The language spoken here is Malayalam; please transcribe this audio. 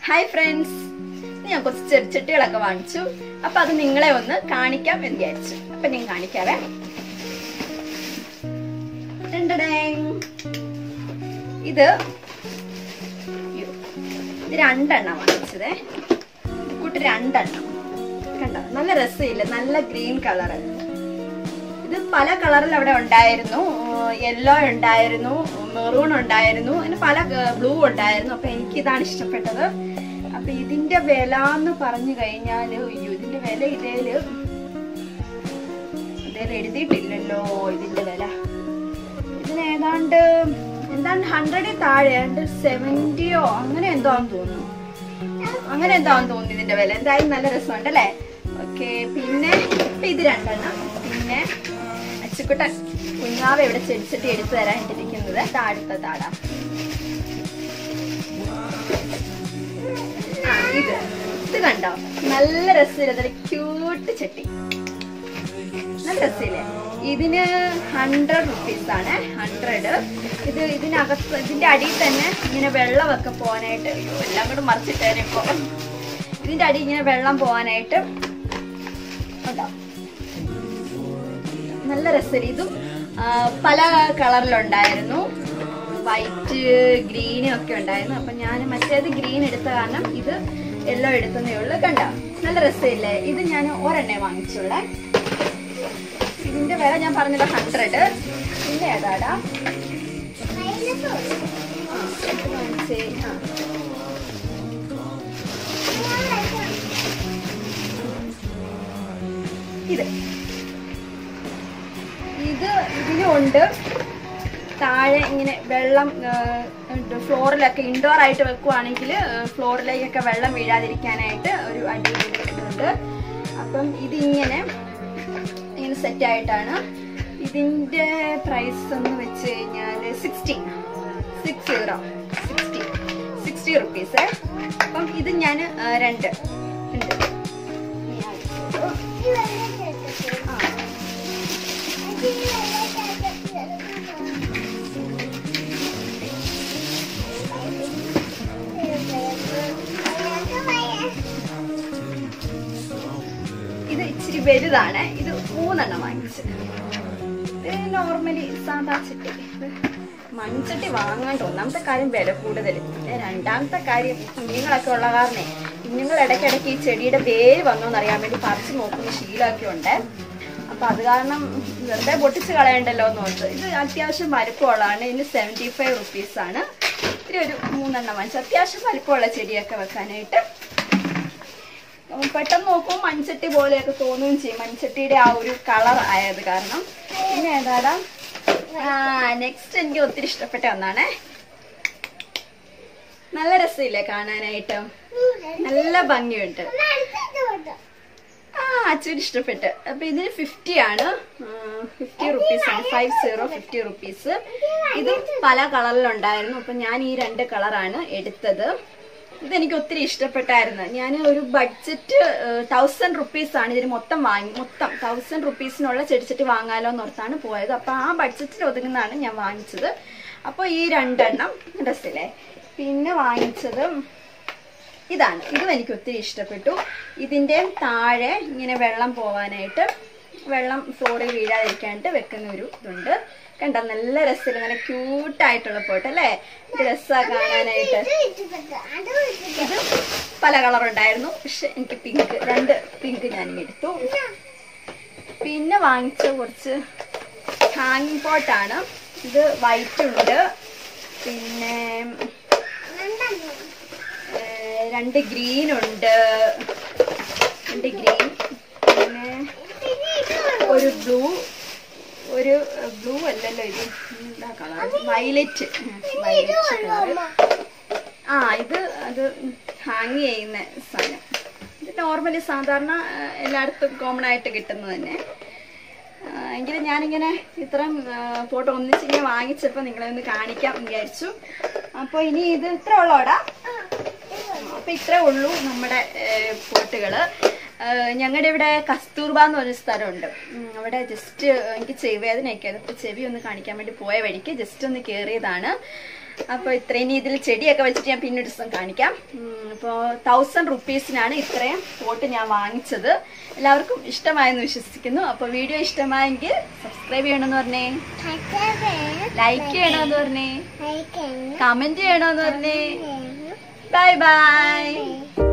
ഹായ് ഫ്രണ്ട്സ് ഞാൻ കുറച്ച് ചെടിച്ചട്ടികളൊക്കെ വാങ്ങിച്ചു അപ്പൊ അത് നിങ്ങളെ ഒന്ന് കാണിക്കാം എന്ന് വിചാരിച്ചു അപ്പൊ ഞാൻ കാണിക്കാവേ ടണ്ടടേങ്. ഇത് അയ്യോ. ഇത് രണ്ടെണ്ണം വാങ്ങിച്ചതേ കൂട്ട് രണ്ടെണ്ണം കണ്ടോ നല്ല രസമില്ല നല്ല ഗ്രീൻ കളറ് ഇത് പല കളറിൽ അവിടെ ഉണ്ടായിരുന്നു യെല്ലോ ഉണ്ടായിരുന്നു മെറൂൺ ഉണ്ടായിരുന്നു അങ്ങനെ പല ബ്ലൂ ഉണ്ടായിരുന്നു അപ്പൊ എനിക്ക് ഇതാണ് ഇഷ്ടപ്പെട്ടത് അപ്പൊ ഇതിന്റെ വില എന്ന് പറഞ്ഞു കഴിഞ്ഞാല് അയ്യോ ഇതിന്റെ വില ഇതേല് ഇതേല് എഴുതിയിട്ടില്ലല്ലോ ഇതിന്റെ വില ഇതിന് ഏതാണ്ട് എന്താണ് ഹൺഡ്രഡിൽ താഴെ ഏതാണ്ട് സെവന്റിയോ അങ്ങനെ എന്തോ ആണെന്ന് തോന്നുന്നു അങ്ങനെ എന്തോ ആണെന്ന് തോന്നുന്നു ഇതിന്റെ വില എന്തായാലും നല്ല രസമുണ്ട് അല്ലേ ഓക്കെ പിന്നെ ഇപ്പൊ ഇത് രണ്ടെണ്ണം പിന്നെ അച്ചുക്കുട്ടൻ കുഞ്ഞാവ് ഇവിടെ ചെടിച്ചിട്ട് എടുത്തു തരാൻ ഇട്ടിരിക്കുന്നത് താഴത്തെ താട ആ ഇത് ഇത് കണ്ടോ നല്ല രസമില്ല ക്യൂട്ട് ചട്ടി നല്ല രസമില്ലേ ഇതിന് ഹൺഡ്രഡ് റുപ്പീസ് ആണ് ഹൺഡ്രഡ് ഇത് ഇതിനകത്ത് ഇതിന്റെ അടിയിൽ തന്നെ ഇങ്ങനെ വെള്ളമൊക്കെ പോകാനായിട്ട് അയ്യോ എല്ലാം കൂടെ മറിച്ചിട്ടേനെ ഇപ്പൊ ഇതിന്റെ അടി ഇങ്ങനെ വെള്ളം പോകാനായിട്ട് ഉണ്ടാവും നല്ല രസമില്ല ഇതും ആ, പല കളറിലുണ്ടായിരുന്നു വൈറ്റ് ഗ്രീനും ഒക്കെ ഉണ്ടായിരുന്നു അപ്പൊ ഞാൻ മറ്റേത് ഗ്രീൻ എടുത്ത കാരണം ഇത് യെല്ലോ എടുത്തതേ ഉള്ളൂ കണ്ട നല്ല രസമില്ലേ ഇത് ഞാൻ ഒരെണ്ണേ വാങ്ങിച്ചുള്ളേ ഇതിന്റെ വില ഞാൻ പറഞ്ഞത് ഹൺഡ്രഡ് ഇതിന്റെ ഏതാടാ ആ, ഇത് കാണിച്ചേ. ആ. ഇത് ഇത് ഇതിനുണ്ട് താഴെ ഇങ്ങനെ വെള്ളം ഫ്ലോറിലൊക്കെ ഇൻഡോർ ആയിട്ട് വെക്കുവാണെങ്കിൽ ഫ്ലോറിലേക്കൊക്കെ വെള്ളം വീഴാതിരിക്കാനായിട്ട് ഒരു അടി ഇടുന്നുണ്ട് അപ്പം ഇതിങ്ങനെ ഇങ്ങനെ സെറ്റ് ആയിട്ടാണ് ഇതിന്റെ പ്രൈസ് എന്ന് വെച്ച് കഴിഞ്ഞാൽ sixty six zero sixty sixty rupees അപ്പം ഇത് ഞാൻ രണ്ട് ഉണ്ട് ആ ഇത് ഇച്ചിരി വലുതാണ് ഇത് മൂന്നെണ്ണം വാങ്ങിച്ചു ഇത് നോർമലി സാധാ ചട്ടി ഇത് മൺചട്ടി വാങ്ങാണ്ട് ഒന്നാമത്തെ കാര്യം വില കൂടുതൽ പിന്നെ രണ്ടാമത്തെ കാര്യം കുഞ്ഞുങ്ങളൊക്കെ ഉള്ള കാരണേ കുഞ്ഞുങ്ങൾ ഇടയ്ക്കിടയ്ക്ക് ഈ ചെടിയുടെ വേര് വന്നോ എന്നറിയാൻ വേണ്ടി പറിച്ചു നോക്കുന്ന ശീലമൊക്കെ ഉണ്ട് അപ്പൊ അത് കാരണം വെറുതെ പൊട്ടിച്ച് കളയണ്ടല്ലോ എന്ന് ഓർത്ത് ഇത് അത്യാവശ്യം വലിപ്പമുള്ളതാണ് ഇതിന് സെവൻറ്റി ഫൈവ് റുപ്പീസ് ആണ് ഇതിൽ ഒരു മൂന്നെണ്ണം വാങ്ങിച്ചു അത്യാവശ്യം വലിപ്പമുള്ള ചെടിയൊക്കെ വെക്കാനായിട്ട് ഉം പെട്ടെന്ന് നോക്കുമ്പോൾ മൺചട്ടി പോലെയൊക്കെ തോന്നുകയും ചെയ്യും മൺചട്ടിയുടെ ആ ഒരു കളർ ആയത് കാരണം പിന്നെ ഏതാടാ ആ നെക്സ്റ്റ് എനിക്ക് ഒത്തിരി ഇഷ്ടപ്പെട്ട ഒന്നാണ് നല്ല രസമില്ലേ കാണാനായിട്ട് നല്ല ഭംഗിയുണ്ട് ആ അച്ഛന് ഇഷ്ടപ്പെട്ട് അപ്പൊ ഇതിന് ഫിഫ്റ്റി ആണ് ഫിഫ്റ്റി റുപ്പീസ് ആണ് ഫൈവ് സീറോ ഫിഫ്റ്റി റുപ്പീസ് ഇത് പല കളറിലുണ്ടായിരുന്നു അപ്പൊ ഞാൻ ഈ രണ്ട് കളറാണ് എടുത്തത് ഇതെനിക്ക് ഒത്തിരി ഇഷ്ടപ്പെട്ടായിരുന്നു ഞാൻ ഒരു ബഡ്ജറ്റ് തൗസൻഡ് റുപ്പീസ് ആണ് ഇതിന് മൊത്തം വാങ്ങി മൊത്തം തൗസൻഡ് റുപ്പീസിനുള്ള ചെടിച്ചട്ടി വാങ്ങാലോ എന്നോർത്താണ് പോയത് അപ്പൊ ആ ബഡ്ജറ്റിൽ ഒതുങ്ങുന്നതാണ് ഞാൻ വാങ്ങിച്ചത് അപ്പോൾ ഈ രണ്ടെണ്ണം ഡ്രസ്സിലെ പിന്നെ വാങ്ങിച്ചത് ഇതാണ് ഇതും എനിക്ക് ഒത്തിരി ഇഷ്ടപ്പെട്ടു ഇതിൻ്റെ താഴെ ഇങ്ങനെ വെള്ളം പോവാനായിട്ട് വെള്ളം ഫ്ലോറിൽ വീഴാതിരിക്കാനായിട്ട് വെക്കുന്ന ഒരു ഇതുണ്ട് കണ്ട നല്ല രസമില്ല നല്ല ക്യൂട്ടായിട്ടുള്ള പോട്ട് അല്ലേ ഇത് രസമാണ് കാണാനായിട്ട് ഇത് പല കളർ ഉണ്ടായിരുന്നു പക്ഷെ എനിക്ക് പിങ്ക് രണ്ട് പിങ്ക് ഞാൻ എടുത്തു പിന്നെ വാങ്ങിച്ച കുറച്ച് ഹാങ്ങിങ് പോട്ടാണ് ഇത് വൈറ്റ് ഉണ്ട് പിന്നെ ഏഹ്, രണ്ട് ഗ്രീൻ ഉണ്ട് രണ്ട് ഗ്രീൻ പിന്നെ ഒരു ബ്ലൂ ഒരു ബ്ലൂ അല്ലല്ലോ ഇത് എന്താ കളർ വയലറ്റ് വയലറ്റ് കളർ ആ ഇത് അത് ഹാങ് ചെയ്യുന്ന സാധനം ഇത് നോർമലി സാധാരണ ആ, എല്ലായിടത്തും കോമൺ ആയിട്ട് കിട്ടുന്നത് തന്നെ ആ, എങ്കിലും ഞാനിങ്ങനെ ഇത്രയും ഫോട്ടോ ഒന്നിച്ചിങ്ങനെ വാങ്ങിച്ചപ്പോൾ നിങ്ങളെ ഒന്ന് കാണിക്കാം എന്ന് വിചാരിച്ചു അപ്പോൾ ഇനി ഇത് ഇത്ര ഉള്ളോടാ അപ്പൊ ഇത്രേ ഉള്ളൂ നമ്മുടെ പോട്ടുകള് ഞങ്ങളുടെ ഇവിടെ കസ്തൂർബ എന്ന് പറഞ്ഞ സ്ഥലമുണ്ട് ഉം, അവിടെ ജസ്റ്റ് എനിക്ക് ചെവിവേദനയൊക്കെ അപ്പൊ ചെവി ഒന്ന് കാണിക്കാൻ വേണ്ടി പോയ വഴിക്ക് ജസ്റ്റ് ഒന്ന് കയറിയതാണ് അപ്പോൾ ഇത്രയും ഇതിൽ ചെടിയൊക്കെ വെച്ചിട്ട് ഞാൻ പിന്നെ ഒരു ദിവസം കാണിക്കാം അപ്പോൾ തൗസൻഡ് റുപ്പീസിനാണ് ഇത്രയും പോട്ട് ഞാൻ വാങ്ങിച്ചത് എല്ലാവർക്കും ഇഷ്ടമായെന്ന് വിശ്വസിക്കുന്നു അപ്പോൾ വീഡിയോ ഇഷ്ടമായെങ്കിൽ സബ്സ്ക്രൈബ് ചെയ്യണമെന്ന് പറഞ്ഞേ ലൈക്ക് ചെയ്യണമെന്ന് പറഞ്ഞേ കമന്റ് ചെയ്യണമെന്ന് പറഞ്ഞേ ബൈ ബൈ